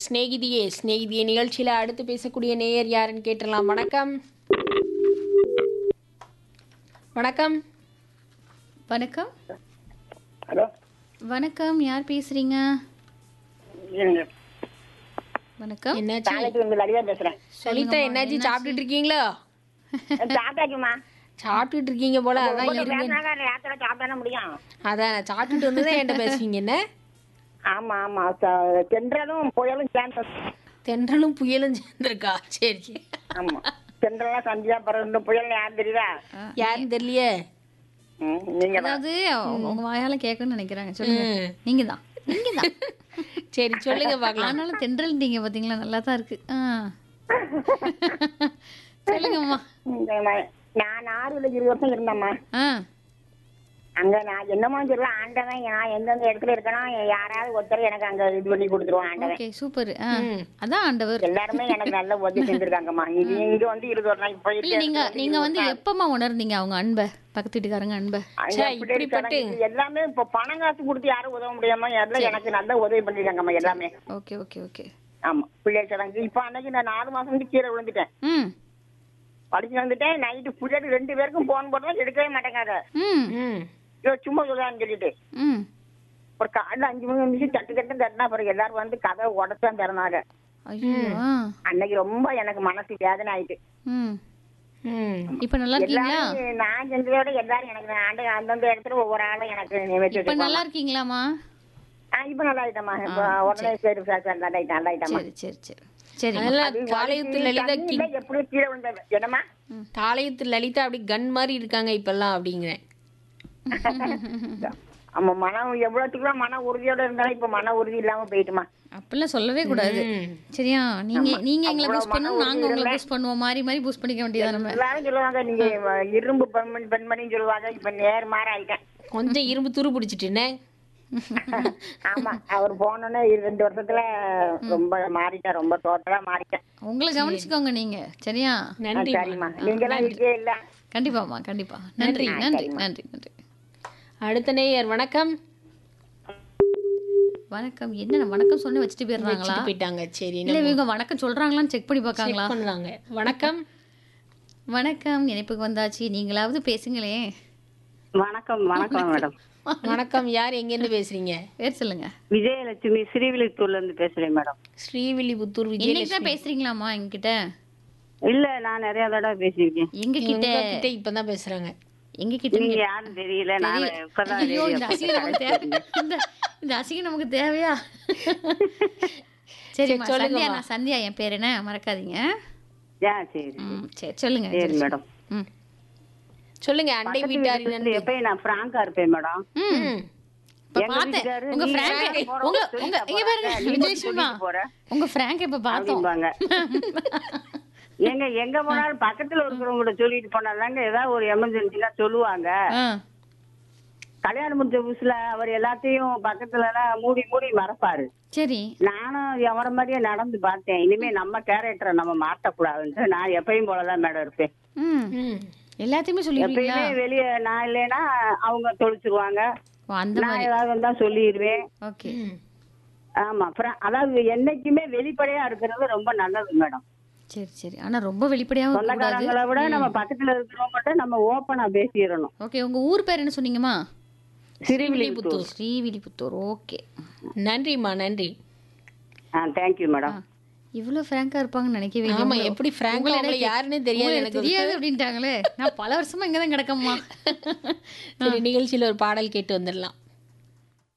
ஸ்நேகிதியே ஸ்நேகிதியே நிகழ்ச்சியில அடுத்து பேசக்கூடிய நேயர் யாருன்னு கேட்டுடலாம் வணக்கம் வணக்கம் வணக்கம் ஹலோ வணக்கம் யார் பேசுறீங்க இருங்க வணக்கம் என்னாச்சு நாளைக்கு வந்து லலிதா பேசுறேன் சொல்லிட்டா என்னாச்சு சாப்பிட்டுட்டு இருக்கீங்களோ சாப்பிட்டாச்சுமா சாப்பிட்டுட்டு இருக்கீங்க போல அதான் இருங்க பேசினாங்க நேரத்துல சாப்பிட்டானே முடியும் அதான் சாப்பிட்டுட்டு வந்து தான் என்கிட்ட பேசுவீங்க என்ன ஆமா ஆமா ச- தென்றலும் புயலும் சேர்ந்து தென்றலும் புயலும் சேர்ந்துருக்கா சரி ஆமா தென்றலாம் சந்தியா பிறகு புயல் யாரும் தெரியுதா யாருன்னு தெரியலையே ம், நீங்க தான் அதாவது அவங்க உங்க வாயால கேட்கணும்னு நினைக்கிறாங்க சொல்லுங்க நீங்க தான் நீங்க தான் சரி சொல்லுங்க பார்க்கலாம் ஆனாலும் தென்றல் நீங்க பாத்தீங்களா நல்லா தான் இருக்கு ஆ. சொல்லுங்கம்மா இந்த ம- நான் ஆறுல இருபது வருஷம் இருந்தேம்மா ஆ அங்க நான் என்னமோ தெரியல ஆண்டவன் நான் எந்தெந்த இடத்துல இருக்கணும் யாராவது ஒருத்தர் எனக்கு அங்க இது பண்ணி கொடுத்துருவான் ஆண்டவன் ஓகே சூப்பர் ஆ அதான் ஆண்டவர் எல்லாருமே எனக்கு நல்ல உதவி செஞ்சிருக்காங்கம்மா இது இங்க வந்து இருபது வருஷம் இப்ப இல்ல நீங்க நீங்க வந்து எப்பமா உணர்ந்தீங்க அவங்க அன்பை பக்கத்து வீட்டுக்காரங்க அன்பை அங்க சே, இப்படி இப்படிப்பட்டு- இருக்காங்க. எல்லாமே இப்ப பணம் காசு கொடுத்து யாரும் உதவ முடியாம எல்லாம் எனக்கு நல்ல உதவி பண்ணிருக்காங்கம்மா எல்லாமே ஓகே ஓகே ஓகே ஆமா பிள்ளை சடங்கு இப்ப அன்னைக்கு நான் நாலு மாசம் வந்து கீழே விழுந்துட்டேன் ம் படிச்சு வந்துட்டேன் நைட்டு பிள்ளைக்கு ரெண்டு பேருக்கும் போன் போட்டோம் எடுக்கவே மாட்டேங்காத ம் ம் ஐயோ, சும்மா சொல்றான்னு சொல்லிட்டு ம் ஒரு காலைல அஞ்சு மணி வந்துச்சு தட்டு தட்டு தட்டினா பிறகு எல்லாரும் வந்து கதை உடச்சான் திறனாங்க ஐயோ ஆ அன்னைக்கு ரொம்ப எனக்கு மனசு வேதனை ஆயிட்டு ம் ம் இப்போ நல்லா இருக்கீங்களா எல்லாரும் நான் செஞ்சதை விட எல்லாரும் எனக்கு ஆண்டு அந்தந்த இடத்துல ஒவ்வொரு ஆளும் எனக்கு நியமிச்சு இப்போ நல்லா இருக்கீங்களாம்மா ஆ, இப்ப நல்லா ஆயிட்டம்மா இப்ப உடனே சரி சார் சார் நல்லா ஆயிட்டேன் நல்லா ஆயிட்டம்மா சரி சரி சரி சரி அதெல்லாம் காலையத்து லலிதா தண்ணி கிங் இல்ல, எப்படியும் கீழே விழுந்தது என்னம்மா காலையத்து லலிதா அப்படி கன் மாதிரி இருக்காங்க இப்பெல்லாம் அப்படிங்கிறேன் ஆமா மனம் எவ்வளவுக்குலாம் மன உறுதியோட இருந்தாலும் இப்ப மன உறுதி இல்லாம போயிட்டுமா அப்படிலாம் சொல்லவே கூடாது ம். சரியா நீங்க நீங்க எங்களை அவ்வளவு பூஸ்ட் பண்ணும் மன நாங்க உறுதி உங்களை இல்லை. பூஸ்ட் பண்ணுவோம் மாறி மாறி பூஸ்ட் பண்ணிக்க வேண்டியதா நம்ம எல்லாரும் சொல்லுவாங்க நீங்க இரும்பு பெண்மணி பெண்மணின்னு சொல்லுவாங்க இப்ப நேர் மாற ஆயிட்டேன் கொஞ்சம் இரும்பு துரு பிடிச்சிட்டுனே ஆமா அவர் போனோன்னே இரு- ரெண்டு வருஷத்துல ரொம்ப மாறிட்டேன் ரொம்ப டோட்டலா மாறிட்டேன் உங்களை கவனிச்சுக்கோங்க நீங்க சரியா நன்றி சரிம்மா நீங்க எல்லாம் இருக்கே இல்ல கண்டிப்பாம்மா கண்டிப்பா நன்றி நன்றி நன்றி நன்றி அடுத்த நேயர் வணக்கம் வணக்கம் என்ன வணக்கம் சொன்னு வச்சுட்டு போயிடுறாங்களா வச்சுட்டு போயிட்டாங்க சரி இல்ல இவங்க வணக்கம் சொல்றாங்களான்னு செக் பண்ணி பார்க்காங்களா செக் பண்ணலாங்க வணக்கம் வணக்கம் இணைப்புக்கு வந்தாச்சு நீங்களாவது பேசுங்களேன் வணக்கம் வணக்கம் மேடம் வணக்கம் யார் எங்கேருந்து பேசுறீங்க பேர் சொல்லுங்க விஜயலட்சுமி ஸ்ரீவில்லிபுத்தூர்ல இருந்து பேசுறேன் மேடம் ஸ்ரீவில்லிபுத்தூர் இன்னைக்கு விஜயலட்சுமி தான் பேசுறீங்களா எங்ககிட்ட இல்ல நான் நிறைய தடவை பேசியிருக்கேன் எங்க கிட்ட கிட்ட இப்பதான் பேசுறாங்க எங்க கிட்ட நீங்க யாரும் தெரியல நான் இப்பதான் ஐயோ radio இந்த அசிங்கம் நமக்கு தேவை இந்த இந்த அசிங்கம் நமக்கு தேவையா சரிம்மா சொல்லுங்கம்மா. சந்தியா நான் சந்தியா என் பேர் என்ன மறக்காதீங்க ஆ சரி ம் சரி சொல்லுங்க சரி சரி. மேடம் ம் சொல்லுங்க அண்டை வீட்டாரின் எப்பயும் நான் பிராங்கா இருப்பேன் மேடம் ம் இப்ப எங்க பார்த்தேன் வீட்டுக்காரரு, உங்க நீ ஃப்ராங்க் வேலைக்கு போற, உங்க சொல்லிட்டு உங்க இங்க போறாங்க. பாருங்க நீ மட்டும் விஜயசுமா சொல்லிட்டு போற. உங்க ஃப்ராங்க் இப்ப பார்த்தோம் அப்படிம்பாங்க எங்க எங்க போனாலும் பக்கத்துல இருக்கிறவங்க சொல்லிட்டு போனாதாங்க ஏதாவது ஒரு எமர்ஜென்சினா சொல்லுவாங்க ஆ கல்யாணம் முடிஞ்ச புதுசுல அவர் எல்லாத்தையும் பக்கத்துல எல்லாம் மூடி மூடி மறப்பாரு சரி நானும் எவர மாதிரியே நடந்து பார்த்தேன் இனிமே நம்ம கேரக்டரை நம்ம மாற்றக்கூடாதுன்ட்டு நான் எப்பயும் போலதான் மேடம் இருப்பேன் ம் ம் எல்லாத்தையுமே சொல்லிடுவீங்களா எப்பயுமே வெளியே நான் இல்லைன்னா அவங்க தொலைச்சிருவாங்க ஓ, அந்த நான் மாதிரி ஏதாவது வந்தா சொல்லிடுவேன் ஓகே ம். ஆமா அப்புறம் அதாவது என்னைக்குமே வெளிப்படையா இருக்கிறது ரொம்ப நல்லது மேடம் சரி சரி ஆனா ரொம்ப வெளிப்படையாவும் கூடாது சொந்தக்காரங்களை விட நம்ம பக்கத்துல இருக்கிறவங்ககிட்ட நம்ம ஓப்பனா பேசிடணும் ஓகே உங்க ஊர் பேர் என்ன சொன்னீங்கம்மா சிறுவில்லிபுத்தூர் ஸ்ரீவில்லிபுத்தூர் ஓகே நன்றிம்மா நன்றி ஆ தேங்க்யூ மேடம் இவ்வளவு ஃப்ராங்கா இருப்பாங்கன்னு நினைக்கவே இல்லை. ஆமா உங்களை- எப்படி ஃப்ராங்க் உங்களை அவங்கள எனக்கு- யாருன்னே தெரியாது உங்களை எனக்கு தெரியாது அப்படின்ட்டாங்களே நான் பல வருஷமா இங்கதான் கிடக்கம்மா சரி நிகழ்ச்சியில ஒரு பாடல் கேட்டு வந்துடலாம்